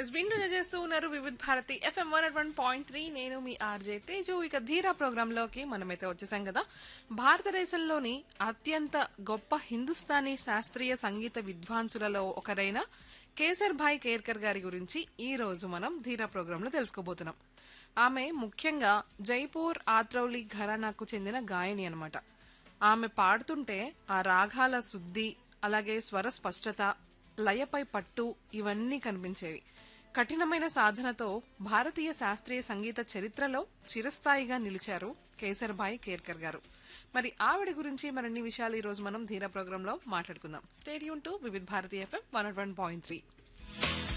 yes వింటూనే చేస్తూ ఉన్నారు Vividh Bharati FM one one point three నేను మీ ఆర్జే తేజు ఇక ధీరా ప్రోగ్రామ్ లోకి మనమైతే వచ్చేసాం కదా భారతదేశంలోని అత్యంత గొప్ప హిందుస్థానీ శాస్త్రీయ సంగీత విద్వాంసులలో ఒకరైన కేసర్ భాయ్ కేర్కర్ గారి గురించి ఈ రోజు మనం ధీరా ప్రోగ్రామ్ లో తెలుసుకోబోతున్నాం ఆమె ముఖ్యంగా జైపూర్ ఆత్రౌలి ఘరానాకు చెందిన గాయని అన్నమాట ఆమె పాడుతుంటే ఆ రాగాల శుద్ధి అలాగే స్వర స్పష్టత లయపై పట్టు ఇవన్నీ కనిపించేవి కఠినమైన సాధనతో భారతీయ శాస్త్రీయ సంగీత చరిత్రలో చిరస్థాయిగా నిలిచారు కేసర్భాయ్ కేర్కర్ గారు మరి ఆవిడ గురించి మరిన్ని విషయాలు ఈ రోజు మనం ధీరా ప్రోగ్రామ్ లో మాట్లాడుకుందాం stay tuned to Vividh Bharati FM one one point three